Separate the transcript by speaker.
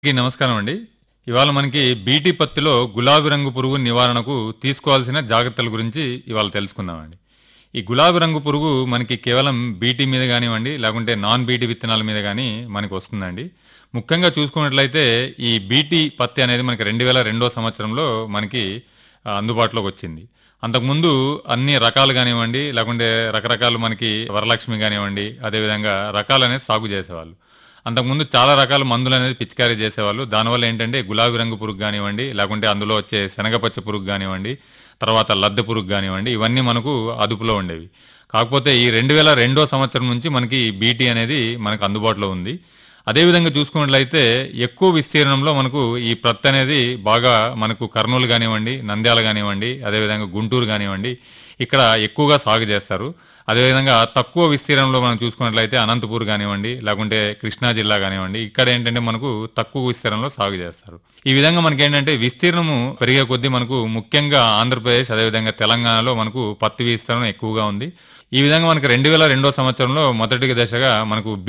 Speaker 1: అందరికీ నమస్కారం అండి ఇవాళ మనకి బీటీ పత్తిలో గులాబీ రంగు పురుగు నివారణకు తీసుకోవాల్సిన జాగ్రత్తల గురించి ఇవాళ తెలుసుకుందామండి ఈ గులాబీ రంగు పురుగు మనకి కేవలం బీటీ మీద కానివ్వండి లేకుంటే నాన్ బీటీ విత్తనాల మీద కానీ మనకి వస్తుందండి ముఖ్యంగా చూసుకున్నట్లయితే ఈ బీటీ పత్తి అనేది మనకి రెండు వేల రెండో సంవత్సరంలో మనకి ఆ, అందుబాటులోకి వచ్చింది అంతకుముందు అన్ని రకాలు కానివ్వండి లేకుంటే రకరకాలు మనకి వరలక్ష్మి కానివ్వండి అదేవిధంగా రకాలు అనేది సాగు చేసేవాళ్ళు అంతకుముందు చాలా రకాల మందులు అనేది పిచికారీ చేసేవాళ్ళు దానివల్ల ఏంటంటే గులాబీ రంగు పురుగు కానివ్వండి లేకుంటే అందులో వచ్చే శనగపచ్చ పురుగు కానివ్వండి తర్వాత లద్దె పురుగు కానివ్వండి ఇవన్నీ మనకు అదుపులో ఉండేవి కాకపోతే ఈ రెండు వేల రెండో సంవత్సరం నుంచి మనకి బీటీ అనేది మనకు అందుబాటులో ఉంది అదేవిధంగా చూసుకున్నట్లయితే ఎక్కువ విస్తీర్ణంలో మనకు ఈ ప్రత్ అనేది బాగా మనకు కర్నూలు కానివ్వండి నంద్యాల కానివ్వండి అదేవిధంగా గుంటూరు కానివ్వండి ఇక్కడ ఎక్కువగా సాగు చేస్తారు అదేవిధంగా తక్కువ విస్తీర్ణంలో మనం చూసుకున్నట్లయితే అనంతపూర్ కానివ్వండి లేకుంటే కృష్ణా జిల్లా కానివ్వండి ఇక్కడ ఏంటంటే మనకు తక్కువ విస్తీర్ణంలో సాగు చేస్తారు ఈ విధంగా మనకి ఏంటంటే విస్తీర్ణము పెరిగే కొద్దీ మనకు ముఖ్యంగా ఆంధ్రప్రదేశ్ అదేవిధంగా తెలంగాణలో మనకు పత్తి విస్తీర్ణం ఎక్కువగా ఉంది ఈ విధంగా మనకి రెండు వేల రెండో సంవత్సరంలో మొదటి దశగా మనకు